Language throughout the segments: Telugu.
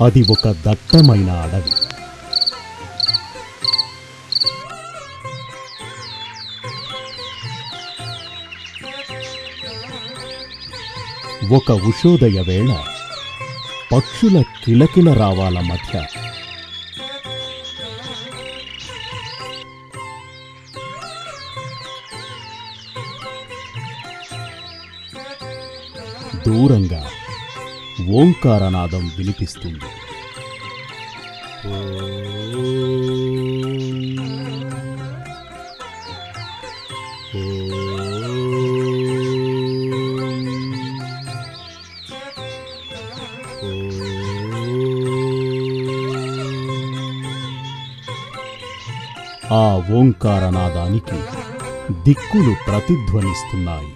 అది ఒక దట్టమైన అడవి ఒక ఉషోదయ వేళ పక్షుల కిలకిల రావాల మధ్య దూరంగా ఓంకారనాదం వినిపిస్తుంది ఆ ఓంకారనాదానికి దిక్కులు ప్రతిధ్వనిస్తున్నాయి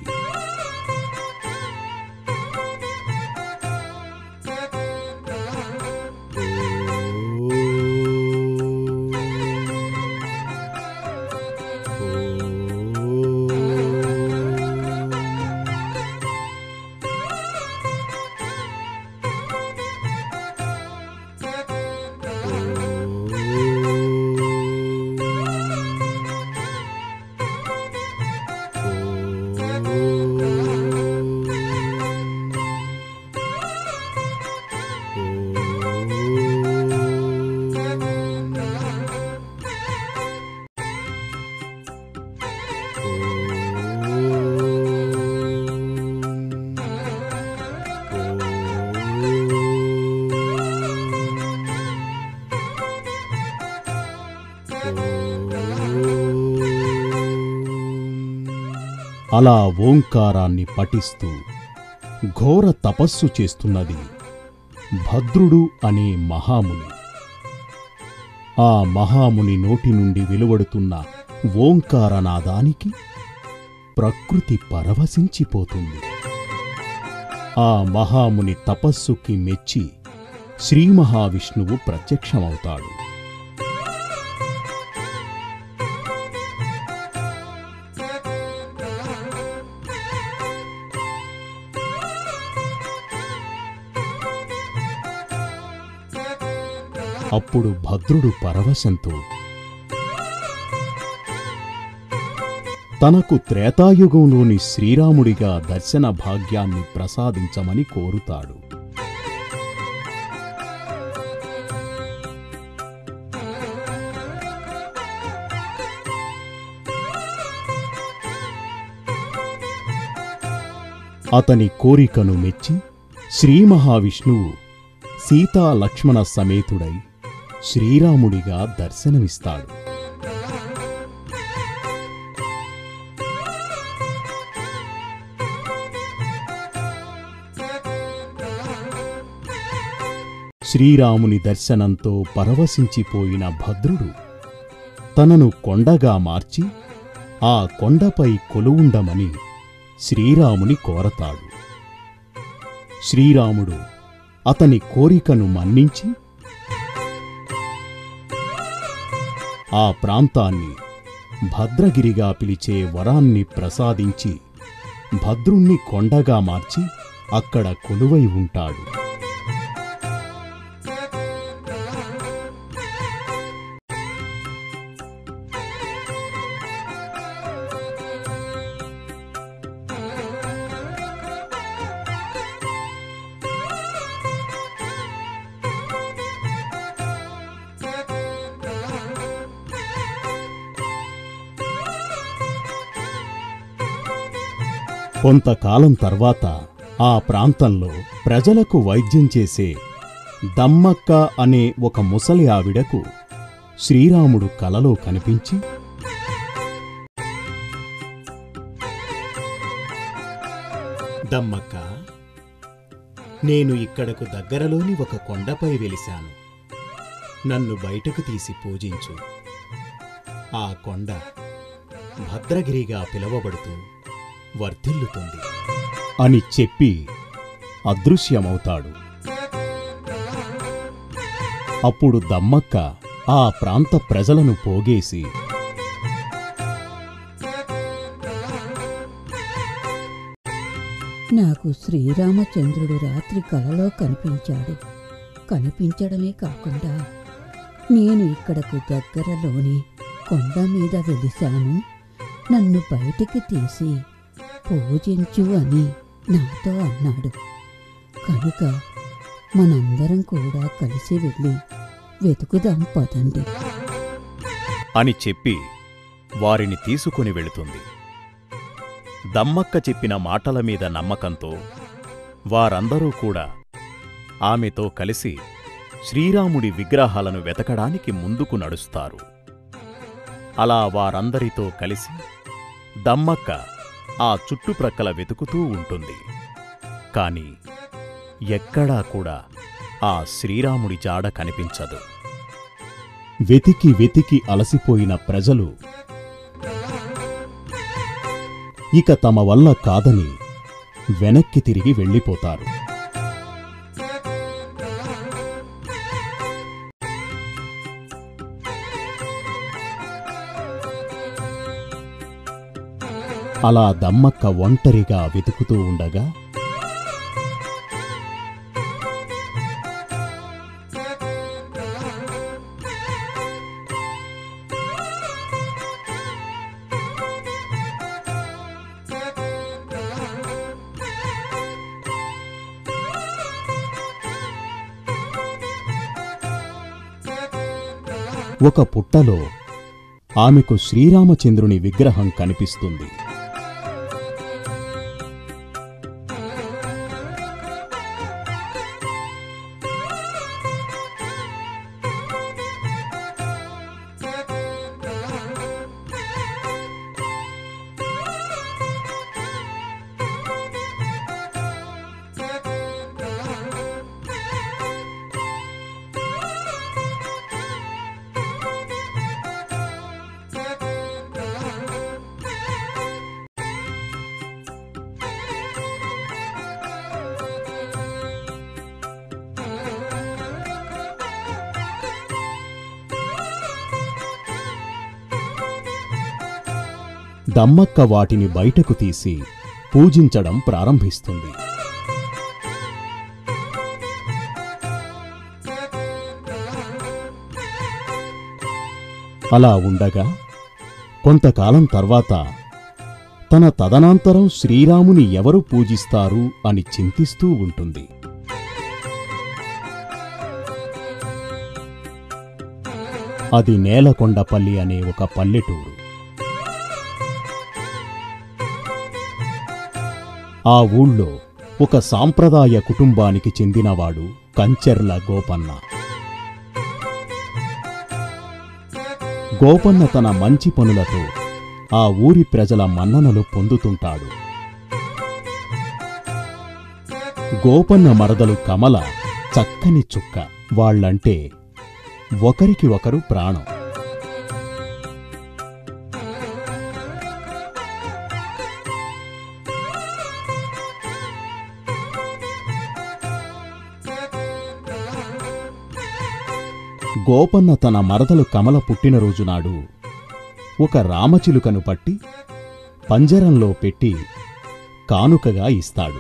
అలా ఓంకారాన్ని పఠిస్తూ ఘోర తపస్సు చేస్తున్నది భద్రుడు అనే మహాముని ఆ మహాముని నోటి నుండి వెలువడుతున్న ఓంకారనాదానికి ప్రకృతి పరవశించిపోతుంది ఆ మహాముని తపస్సుకి మెచ్చి శ్రీ మహావిష్ణువు ప్రత్యక్షమవుతాడు అప్పుడు భద్రుడు పరవశంతో తనకు త్రేతాయుగంలోని శ్రీరాముడిగా దర్శన భాగ్యాన్ని ప్రసాదించమని కోరుతాడు అతని కోరికను మెచ్చి శ్రీ మహావిష్ణువు సీతా లక్ష్మణ సమేతుడై శ్రీరాముడిగా దర్శనమిస్తాడు శ్రీరాముని దర్శనంతో పరవశించిపోయిన భద్రుడు తనను కొండగా మార్చి ఆ కొండపై కొలువుండమని శ్రీరాముని కోరతాడు శ్రీరాముడు అతని కోరికను మన్నించి ఆ ప్రాంతాన్ని భద్రగిరిగా పిలిచే వరాన్ని ప్రసాదించి భద్రుణ్ణి కొండగా మార్చి అక్కడ కొలువై ఉంటాడు కొంతకాలం తర్వాత ఆ ప్రాంతంలో ప్రజలకు వైద్యం చేసే దమ్మక్క అనే ఒక ముసలి ఆవిడకు శ్రీరాముడు కలలో కనిపించి దమ్మక్క నేను ఇక్కడకు దగ్గరలోని ఒక కొండపై వెలిశాను నన్ను బయటకు తీసి పూజించు ఆ కొండ భద్రగిరిగా పిలువబడుతూ వర్ధిల్లుతుంది అని చెప్పి అదృశ్యమవుతాడు అప్పుడు దమ్మక్క ఆ ప్రాంత ప్రజలను పోగేసి నాకు శ్రీరామచంద్రుడు రాత్రి కలలో కనిపించాడు కనిపించడమే కాకుండా నేను ఇక్కడకు దగ్గరలోని కొండ మీద వెలిశాను నన్ను బయటికి తీసి పూజించు అని నాతో అన్నాడు కనుక మనందరం కూడా కలిసి వెళ్ళి వెతుకుదాం పదండి అని చెప్పి వారిని తీసుకుని వెళుతుంది దమ్మక్క చెప్పిన మాటల మీద నమ్మకంతో వారందరూ కూడా ఆమెతో కలిసి శ్రీరాముడి విగ్రహాలను వెతకడానికి ముందుకు నడుస్తారు అలా వారందరితో కలిసి దమ్మక్క ఆ చుట్టుప్రక్కల వెతుకుతూ ఉంటుంది కాని ఎక్కడా కూడా ఆ శ్రీరాముడి జాడ కనిపించదు వెతికి వెతికి అలసిపోయిన ప్రజలు ఇక తమ వల్ల కాదని వెనక్కి తిరిగి వెళ్ళిపోతారు అలా దమ్మక్క ఒంటరిగా వెతుకుతూ ఉండగా ఒక పుట్టలో ఆమెకు శ్రీరామచంద్రుని విగ్రహం కనిపిస్తుంది దమ్మక్క వాటిని బయటకు తీసి పూజించడం ప్రారంభిస్తుంది అలా ఉండగా కొంతకాలం తర్వాత తన తదనంతరం శ్రీరాముని ఎవరు పూజిస్తారు అని చింతిస్తూ ఉంటుంది అది నేలకొండపల్లి అనే ఒక పల్లెటూరు ఆ ఊళ్ళో ఒక సాంప్రదాయ కుటుంబానికి చెందినవాడు కంచెర్ల గోపన్న గోపన్న తన మంచి పనులతో ఆ ఊరి ప్రజల మన్ననలు పొందుతుంటాడు గోపన్న మరదలు కమల చక్కని చుక్క వాళ్ళంటే ఒకరికి ఒకరు ప్రాణం గోపన్న తన మరదలు కమల పుట్టినరోజు నాడు ఒక రామచిలుకను పట్టి పంజరంలో పెట్టి కానుకగా ఇస్తాడు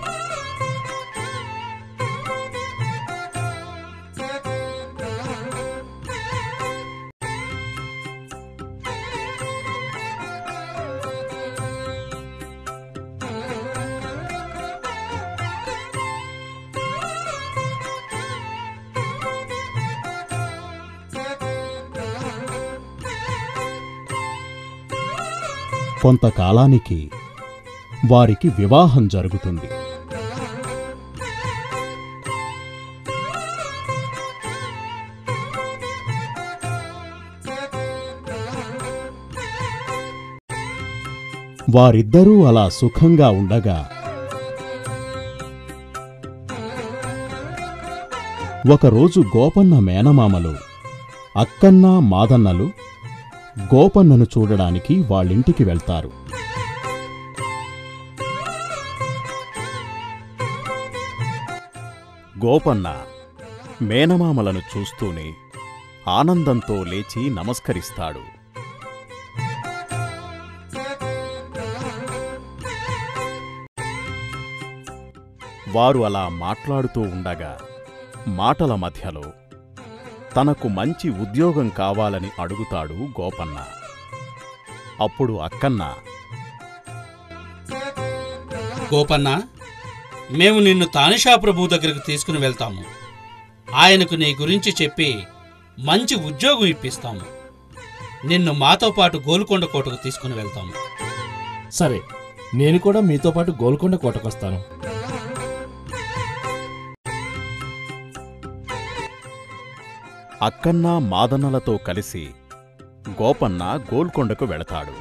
కొంతకాలానికి వారికి వివాహం జరుగుతుంది వారిద్దరూ అలా సుఖంగా ఉండగా ఒకరోజు గోపన్న మేనమామలు అక్కన్న మాదన్నలు గోపన్నను చూడడానికి వాళ్ళింటికి వెళ్తారు గోపన్న మేనమామలను చూస్తూనే ఆనందంతో లేచి నమస్కరిస్తాడు వారు అలా మాట్లాడుతూ ఉండగా మాటల మధ్యలో తనకు మంచి ఉద్యోగం కావాలని అడుగుతాడు గోపన్న అప్పుడు అక్కన్న గోపన్న మేము నిన్ను తానిషా ప్రభు దగ్గరికి తీసుకుని వెళ్తాము ఆయనకు నీ గురించి చెప్పి మంచి ఉద్యోగం ఇప్పిస్తాము నిన్ను మాతో పాటు గోల్కొండ కోటకు తీసుకుని వెళ్తాము సరే నేను కూడా మీతో పాటు గోల్కొండ కోటకొస్తాను అక్కన్న మాదన్నలతో కలిసి గోపన్న గోల్కొండకు వెళతాడు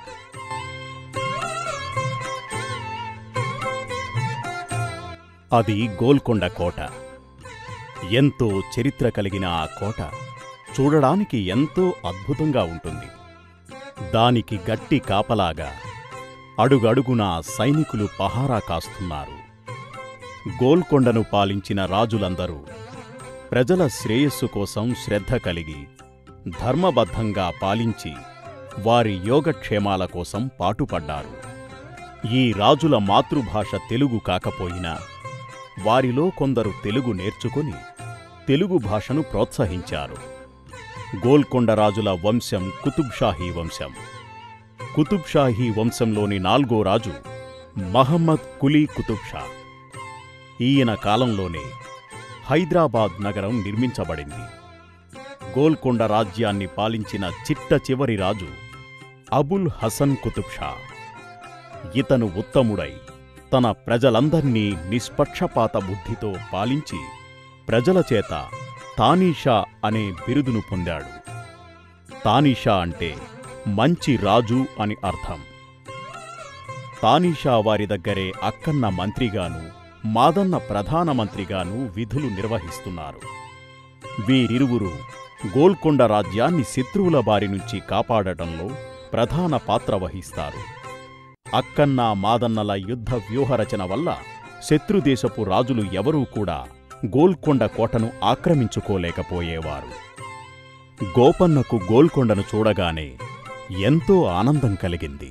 అది గోల్కొండ కోట ఎంతో చరిత్ర కలిగిన ఆ కోట చూడడానికి ఎంతో అద్భుతంగా ఉంటుంది దానికి గట్టి కాపలాగా అడుగడుగునా సైనికులు పహారా కాస్తున్నారు గోల్కొండను పాలించిన రాజులందరూ ప్రజల శ్రేయస్సు కోసం శ్రద్ధ కలిగి ధర్మబద్ధంగా పాలించి వారి యోగక్షేమాల కోసం పాటుపడ్డారు ఈ రాజుల మాతృభాష తెలుగు కాకపోయినా వారిలో కొందరు తెలుగు నేర్చుకుని తెలుగు భాషను ప్రోత్సహించారు గోల్కొండ రాజుల వంశం కుతుబ్షాహీ వంశం కుతుబ్షాహీ వంశంలోని నాల్గో రాజు మహమ్మద్ కులీ కుతుబ్షా ఈయన కాలంలోనే హైదరాబాద్ నగరం నిర్మించబడింది గోల్కొండ రాజ్యాన్ని పాలించిన చిట్ట చివరి రాజు అబుల్ హసన్ కుతుబ్ షా ఇతను ఉత్తముడై తన ప్రజలందర్నీ నిష్పక్షపాత బుద్ధితో పాలించి ప్రజల చేత తానీషా అనే బిరుదును పొందాడు తానీషా అంటే మంచి రాజు అని అర్థం తానీషా వారి దగ్గరే అక్కన్న మంత్రిగాను మాదన్న ప్రధానమంత్రిగాను విధులు నిర్వహిస్తున్నారు వీరిరువురు గోల్కొండ రాజ్యాన్ని శత్రువుల బారి నుంచి కాపాడటంలో ప్రధాన పాత్ర వహిస్తారు అక్కన్న మాదన్నల యుద్ధ వ్యూహరచన వల్ల శత్రుదేశపు రాజులు ఎవరూ కూడా గోల్కొండ కోటను ఆక్రమించుకోలేకపోయేవారు గోపన్నకు గోల్కొండను చూడగానే ఎంతో ఆనందం కలిగింది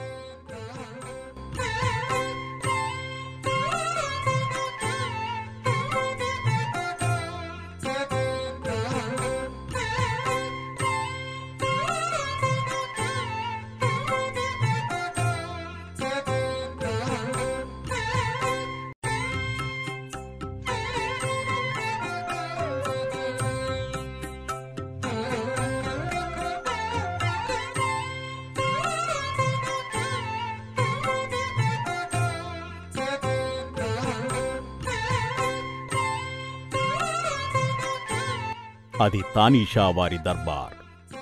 అది తానీషా వారి దర్బార్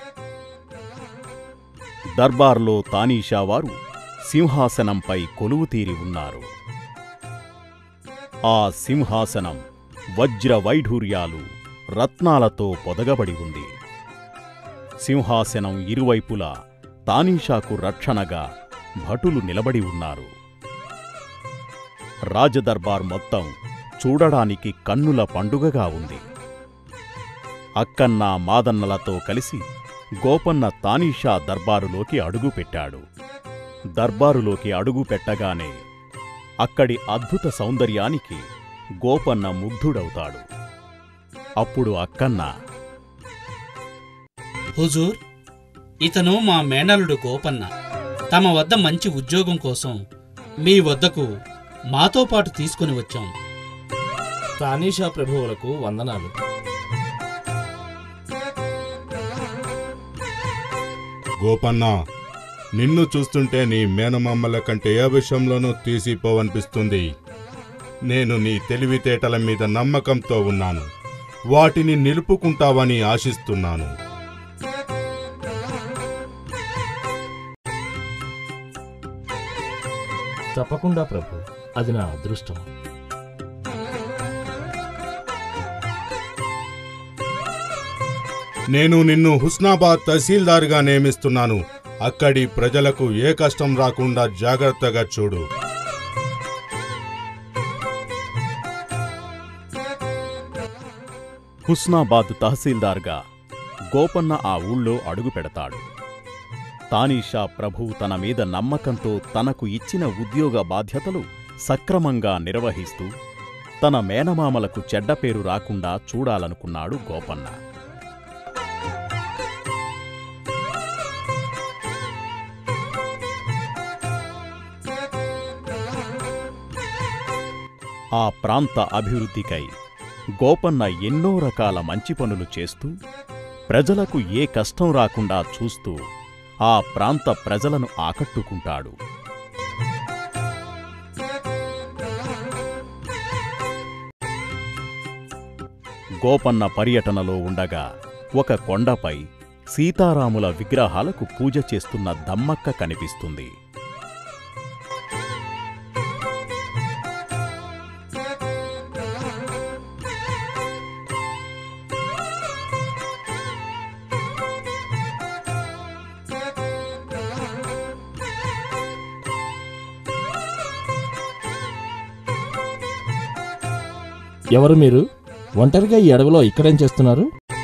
దర్బార్లో తానీషా వారు సింహాసనంపై కొలువుతీరి ఉన్నారు ఆ సింహాసనం వజ్ర వైఢూర్యాలు రత్నాలతో పొదగబడి ఉంది సింహాసనం ఇరువైపులా తానీషాకు రక్షణగా భటులు నిలబడి ఉన్నారు రాజదర్బార్ మొత్తం చూడడానికి కన్నుల పండుగగా ఉంది అక్కన్న మాదన్నలతో కలిసి గోపన్న తానీషా దర్బారులోకి అడుగుపెట్టాడు దర్బారులోకి అడుగు పెట్టగానే అక్కడి అద్భుత సౌందర్యానికి గోపన్న ముగ్ధుడవుతాడు అప్పుడు అక్కన్న హుజూర్ ఇతను మా మేనలుడు గోపన్న తమ వద్ద మంచి ఉద్యోగం కోసం మీ వద్దకు మాతో పాటు తీసుకుని వచ్చాం తానీషా ప్రభువులకు వందనాలు గోపన్న నిన్ను చూస్తుంటే నీ మేనమామల కంటే ఏ విషయంలోనూ తీసిపోవనిపిస్తుంది నేను నీ తెలివితేటల మీద నమ్మకంతో ఉన్నాను వాటిని నిలుపుకుంటావని ఆశిస్తున్నాను తప్పకుండా ప్రభు అది నా అదృష్టం నేను నిన్ను హుస్నాబాద్ తహసీల్దార్గా నియమిస్తున్నాను అక్కడి ప్రజలకు ఏ కష్టం రాకుండా జాగ్రత్తగా చూడు హుస్నాబాద్ తహసీల్దార్గా గోపన్న ఆ ఊళ్ళో అడుగు పెడతాడు తానీషా ప్రభువు తన మీద నమ్మకంతో తనకు ఇచ్చిన ఉద్యోగ బాధ్యతలు సక్రమంగా నిర్వహిస్తూ తన మేనమామలకు చెడ్డ పేరు రాకుండా చూడాలనుకున్నాడు గోపన్న ఆ ప్రాంత అభివృద్ధికై గోపన్న ఎన్నో రకాల మంచి పనులు చేస్తూ ప్రజలకు ఏ కష్టం రాకుండా చూస్తూ ఆ ప్రాంత ప్రజలను ఆకట్టుకుంటాడు గోపన్న పర్యటనలో ఉండగా ఒక కొండపై సీతారాముల విగ్రహాలకు పూజ చేస్తున్న దమ్మక్క కనిపిస్తుంది ఎవరు మీరు ఒంటరిగా ఈ అడవిలో ఇక్కడేం చేస్తున్నారు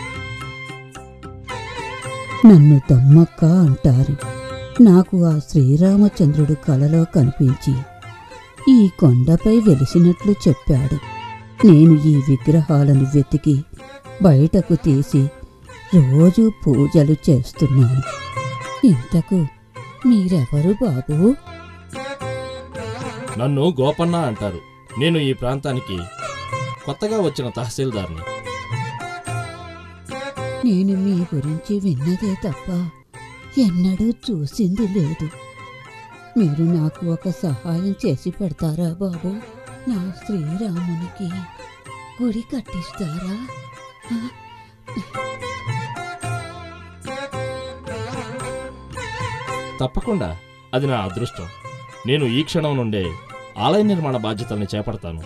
నన్ను దమ్మక్క అంటారు నాకు ఆ శ్రీరామచంద్రుడు కలలో కనిపించి ఈ కొండపై వెలిసినట్లు చెప్పాడు నేను ఈ విగ్రహాలను వెతికి బయటకు తీసి రోజు పూజలు చేస్తున్నాను ఇంతకు మీరెవరు బాబూ నన్ను గోపన్న అంటారు నేను ఈ ప్రాంతానికి కొత్తగా వచ్చిన తహసీల్దార్ని నేను మీ గురించి విన్నదే తప్ప ఎన్నడూ చూసింది లేదు మీరు నాకు ఒక సహాయం చేసి పెడతారా బాబు నా శ్రీరామునికి గుడి కట్టిస్తారా ఆ? తప్పకుండా అది నా అదృష్టం నేను ఈ క్షణం నుండే ఆలయ నిర్మాణ బాధ్యతల్ని చేపడతాను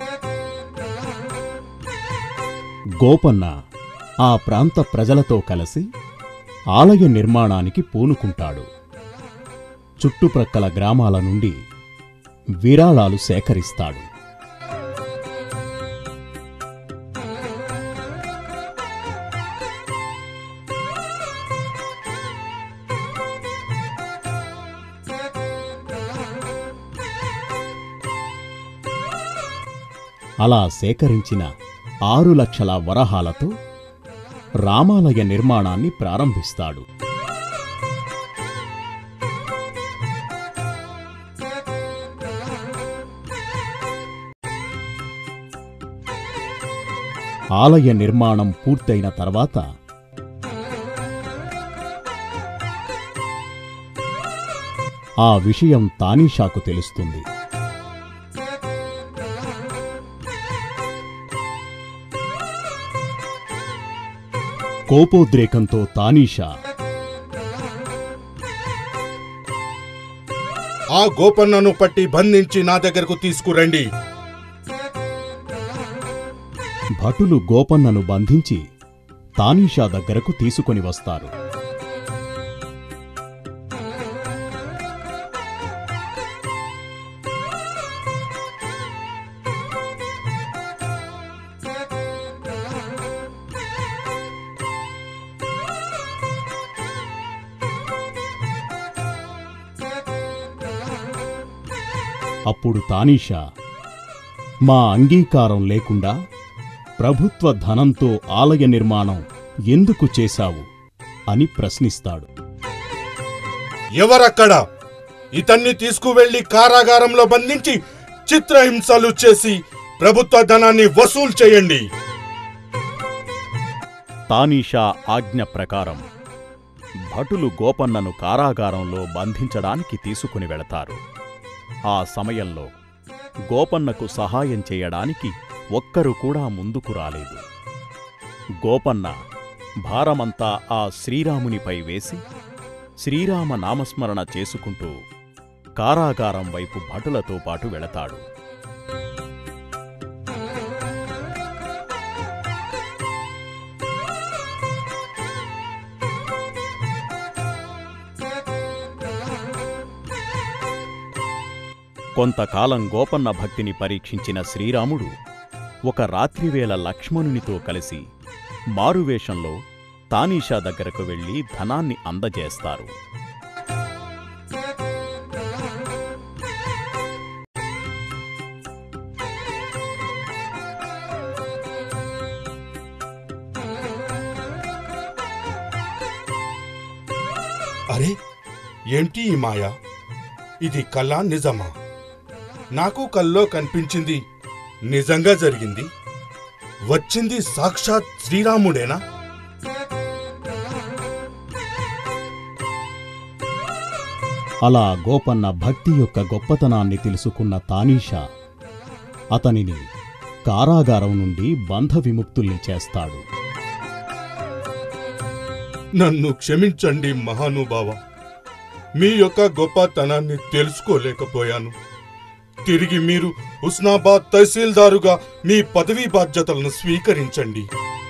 గోపన్న ఆ ప్రాంత ప్రజలతో కలిసి ఆలయ నిర్మాణానికి పూనుకుంటాడు చుట్టుప్రక్కల గ్రామాల నుండి విరాళాలు సేకరిస్తాడు అలా సేకరించిన ఆరు లక్షల వరహాలతో రామాలయ నిర్మాణాన్ని ప్రారంభిస్తాడు ఆలయ నిర్మాణం పూర్తయిన తర్వాత ఆ విషయం తానీషాకు తెలుస్తుంది కోపోద్రేకంతో తానీషా ఆ గోపన్నను పట్టి బంధించి నా దగ్గరకు తీసుకురండి భటులు గోపన్నను బంధించి తానీషా దగ్గరకు తీసుకొని వస్తారు అప్పుడు తానీషా మా అంగీకారం లేకుండా ప్రభుత్వ ధనంతో ఆలయ నిర్మాణం ఎందుకు చేశావు అని ప్రశ్నిస్తాడు ఎవరక్కడ ఇతన్ని తీసుకువెళ్లి కారాగారంలో బంధించి చిత్రహింసలు చేసి ప్రభుత్వ ధనాన్ని వసూలు చేయండి తానీషా ఆజ్ఞ ప్రకారం భటులు గోపన్నను కారాగారంలో బంధించడానికి తీసుకుని వెళతారు ఆ సమయంలో గోపన్నకు సహాయం చేయడానికి ఒక్కరు కూడా ముందుకు రాలేదు గోపన్న భారమంతా ఆ శ్రీరామునిపై వేసి శ్రీరామ నామస్మరణ చేసుకుంటూ కారాగారం వైపు భటులతో పాటు వెళతాడు కొంతకాలం గోపన్న భక్తిని పరీక్షించిన శ్రీరాముడు ఒక రాత్రివేళ లక్ష్మణునితో కలిసి మారువేషంలో తానీషా దగ్గరకు వెళ్లి ధనాన్ని అందజేస్తారు అరే ఏంటి ఈ మాయ ఇది కళ నిజమా నాకు కల్లో కనిపించింది నిజంగా జరిగింది వచ్చింది సాక్షాత్ శ్రీరాముడేనా అలా గోపన్న భక్తి యొక్క గొప్పతనాన్ని తెలుసుకున్న తానీషా అతనిని కారాగారం నుండి బంధ విముక్తుల్ని చేస్తాడు నన్ను క్షమించండి మహానుభావ మీ యొక్క గొప్పతనాన్ని తెలుసుకోలేకపోయాను తిరిగి మీరు ఉస్నాబాద్ తహసీల్దారుగా మీ పదవీ బాధ్యతలను స్వీకరించండి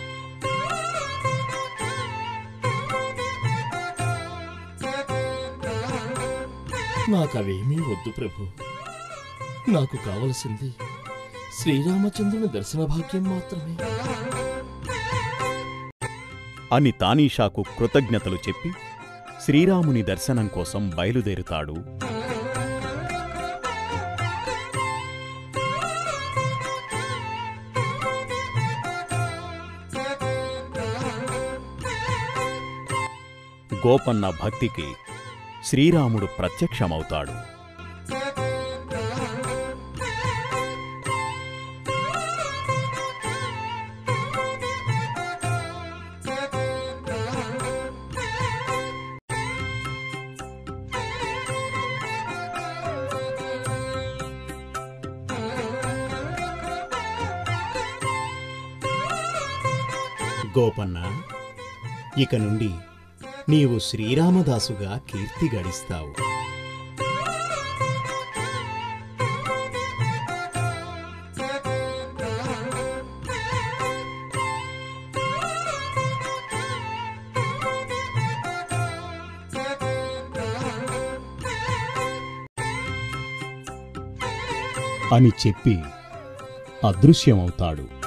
నాకవేమీ వద్దు ప్రభు నాకు కావలసింది శ్రీరామచంద్రుని దర్శన భాగ్యం మాత్రమే అని తానీషాకు కృతజ్ఞతలు చెప్పి శ్రీరాముని దర్శనం కోసం బయలుదేరుతాడు గోపన్న భక్తికి శ్రీరాముడు ప్రత్యక్షమవుతాడు గోపన్న ఇక నుండి నీవు శ్రీరామదాసుగా కీర్తి గడిస్తావు అని చెప్పి అదృశ్యమవుతాడు